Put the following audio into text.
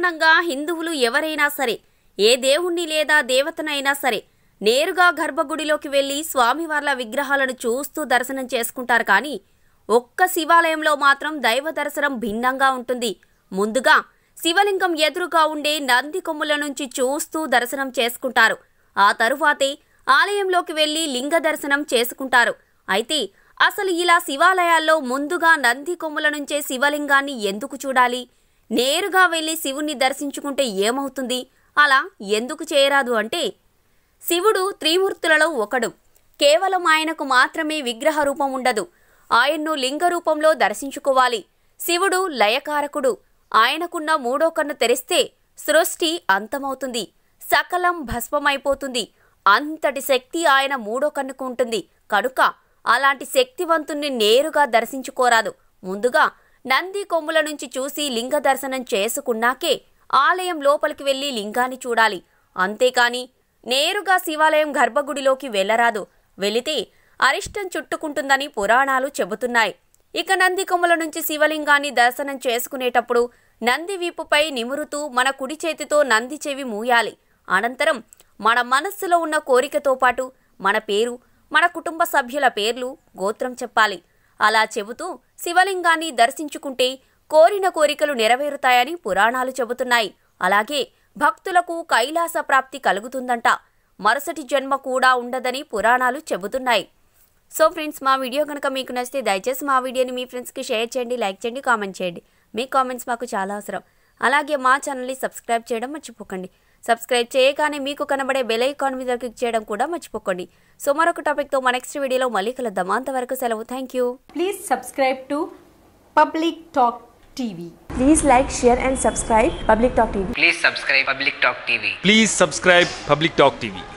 సాధారణంగా హిందువులు ఎవరైనా సరే ఏ దేవుణ్ణి లేదా దేవతనైనా సరే నేరుగా గర్భగుడిలోకి వెళ్లి స్వామివార్ల విగ్రహాలను చూస్తూ దర్శనం చేసుకుంటారు కానీ ఒక్క శివాలయంలో మాత్రం దైవ దర్శనం భిన్నంగా ఉంటుంది ముందుగా శివలింగం ఎదురుగా ఉండే నంది కొమ్ముల నుంచి చూస్తూ దర్శనం చేసుకుంటారు ఆ తరువాతే ఆలయంలోకి వెళ్లి లింగ దర్శనం చేసుకుంటారు అయితే అసలు ఇలా శివాలయాల్లో ముందుగా నంది కొమ్ముల నుంచే శివలింగాన్ని ఎందుకు చూడాలి నేరుగా వెళ్లి శివుణ్ణి దర్శించుకుంటే ఏమవుతుంది అలా ఎందుకు చేయరాదు అంటే శివుడు త్రిమూర్తులలో ఒకడు కేవలం ఆయనకు మాత్రమే విగ్రహ రూపం ఉండదు ఆయన్ను లింగ రూపంలో దర్శించుకోవాలి శివుడు లయకారకుడు ఆయనకున్న మూడో కన్ను తెరిస్తే సృష్టి అంతమవుతుంది సకలం భస్మమైపోతుంది అంతటి శక్తి ఆయన మూడో కన్నుకు ఉంటుంది కనుక అలాంటి శక్తివంతుణ్ణి నేరుగా దర్శించుకోరాదు ముందుగా నంది కొమ్ముల నుంచి చూసి లింగ దర్శనం చేసుకున్నాకే ఆలయం లోపలికి వెళ్లి లింగాన్ని చూడాలి అంతేకాని నేరుగా శివాలయం గర్భగుడిలోకి వెళ్లరాదు వెళితే అరిష్టం చుట్టుకుంటుందని పురాణాలు చెబుతున్నాయి ఇక నంది కొమ్ముల నుంచి శివలింగాన్ని దర్శనం చేసుకునేటప్పుడు నంది వీపుపై నిమురుతూ మన కుడి చేతితో నంది చెవి మూయాలి అనంతరం మన మనస్సులో ఉన్న కోరికతో పాటు మన పేరు మన కుటుంబ సభ్యుల పేర్లు గోత్రం చెప్పాలి అలా చెబుతూ శివలింగాన్ని దర్శించుకుంటే కోరిన కోరికలు నెరవేరుతాయని పురాణాలు చెబుతున్నాయి అలాగే భక్తులకు కైలాస ప్రాప్తి కలుగుతుందంట మరుసటి జన్మ కూడా ఉండదని పురాణాలు చెబుతున్నాయి సో ఫ్రెండ్స్ మా వీడియో కనుక మీకు నచ్చితే దయచేసి మా వీడియోని మీ ఫ్రెండ్స్కి షేర్ చేయండి లైక్ చేయండి కామెంట్ చేయండి మీ కామెంట్స్ మాకు చాలా అవసరం అలాగే మా ఛానల్ని సబ్స్క్రైబ్ చేయడం మర్చిపోకండి సబ్స్క్రైబ్ చేయగానే మీకు కనబడే బెల్ ఐకాన్ మీద క్లిక్ చేయడం కూడా మర్చిపోకండి సో మరొక టాపిక్తో మా నెక్స్ట్ వీడియోలో మళ్ళీ కలుద్దాం అంతవరకు సెలవు thank you Please subscribe to Public Talk TV. Please like, share, and subscribe Public Talk TV. Please subscribe Public Talk TV. Please subscribe Public Talk TV.